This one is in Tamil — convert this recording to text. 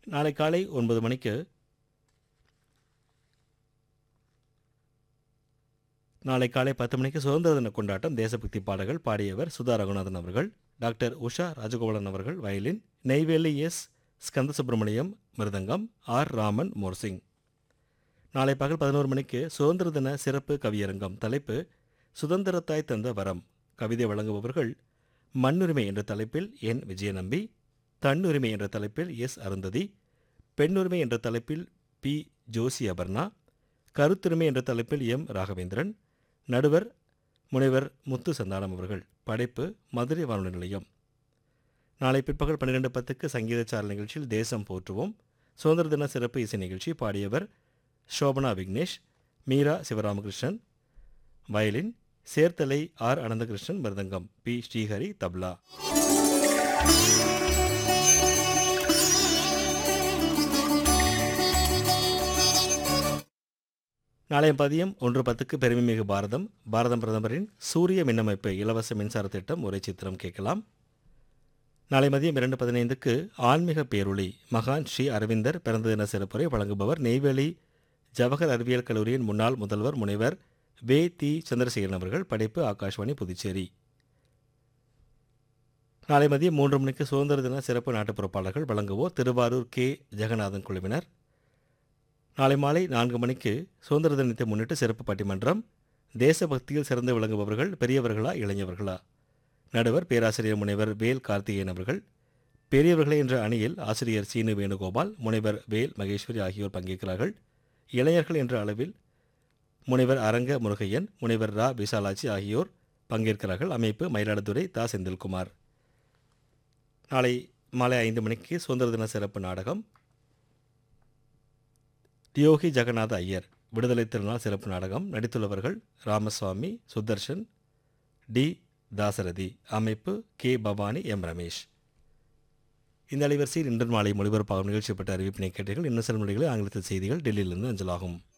நாளை காலை ஒன்பது மணிக்கு நாளை காலை பத்து மணிக்கு சுதந்திர தின கொண்டாட்டம் தேசபக்தி பாடல்கள் பாடியவர் சுதா ரகுநாதன் அவர்கள் டாக்டர் உஷா ராஜகோபாலன் அவர்கள் violin Neyveli S Skanda Subramaniam mridangam R Raman morsing நாளை பகல் பதினோரு மணிக்கு சுதந்திர தின சிறப்பு கவியரங்கம் தலைப்பு சுதந்திரத்தாய் தந்த வரம் கவிதை வழங்குபவர்கள் மண்ணுரிமை என்ற தலைப்பில் என் விஜயநம்பி தன்னுரிமை என்ற தலைப்பில் எஸ் அருந்ததி பெண்ணுரிமை என்ற தலைப்பில் பி ஜோசி அபர்ணா கருத்துரிமை என்ற தலைப்பில் எம் ராகவேந்திரன் நடுவர் முனைவர் முத்து சந்தானம் அவர்கள் படைப்பு மதுரை வானொலி நிலையம் நாளை பிற்பகல் பன்னிரெண்டு பத்துக்கு சங்கீதச்சாரல் நிகழ்ச்சியில் தேசம் போற்றுவோம் சுதந்திர தின சிறப்பு இசை நிகழ்ச்சி பாடியவர் Shobana Vignesh Meera Sivaramakrishnan violin Cherthala R Ananthakrishnan mridangam P Srihari tabla நாளைய பதியம் ஒன்று பத்துக்கு பெருமைமிகு பாரதம் பாரதம் பிரதமரின் சூரிய மின்னமைப்பு இலவச மின்சார திட்டம் உரை சித்திரம் கேட்கலாம் நாளை மதியம் இரண்டு பதினைந்துக்கு ஆன்மீக பேரொளி மகான் ஸ்ரீ அரவிந்தர் பிறந்த தின சிறப்புரை வழங்குபவர் நெய்வேலி ஜவஹர் அறிவியல் கல்லூரியின் முன்னாள் முதல்வர் முனைவர் வே தி சந்திரசேகரன் அவர்கள் படைப்பு ஆகாஷ்வாணி புதுச்சேரி நாளை மதியம் மூன்று மணிக்கு சுதந்திர தின சிறப்பு நாட்டுப்புற பாடல்கள் வழங்குவோர் திருவாரூர் கே ஜெகநாதன் குழுவினர் நாளை மாலை நான்கு மணிக்கு சுதந்திர தினத்தை முன்னிட்டு சிறப்பு பட்டிமன்றம் தேசபக்தியில் சிறந்து விளங்குபவர்கள் பெரியவர்களா இளைஞர்களா நடுவர் பேராசிரியர் முனைவர் வேல் கார்த்திகேயன் அவர்கள் பெரியவர்களே என்ற அணியில் ஆசிரியர் சீனு வேணுகோபால் முனைவர் வேல் மகேஸ்வரி ஆகியோர் பங்கேற்கிறார்கள் இளைஞர்கள் என்ற அளவில் முனைவர் அரங்க முருகையன் முனைவர் ரா விசாலாட்சி ஆகியோர் பங்கேற்கிறார்கள் அமைப்பு மயிலாடுதுறை தா செந்தில்குமார் நாளை மாலை ஐந்து மணிக்கு சுதந்திர தின சிறப்பு நாடகம் தியோகி ஜெகநாத ஐயர் விடுதலை திருநாள் சிறப்பு நாடகம் நடித்துள்ளவர்கள் ராமசுவாமி சுதர்ஷன் டி தாசரதி அமைப்பு கே பவானி எம் ரமேஷ் இந்த அலைவரிசையில் இன்று மாலை மொழிபரப்பாகும் நிகழ்ச்சி பட்ட அறிவிப்பினை கேட்டீர்கள் இன்னும் சில மொழிகளில் ஆங்கிலத்தில் செய்திகள் டெல்லியிலிருந்து அஞ்சலாகும்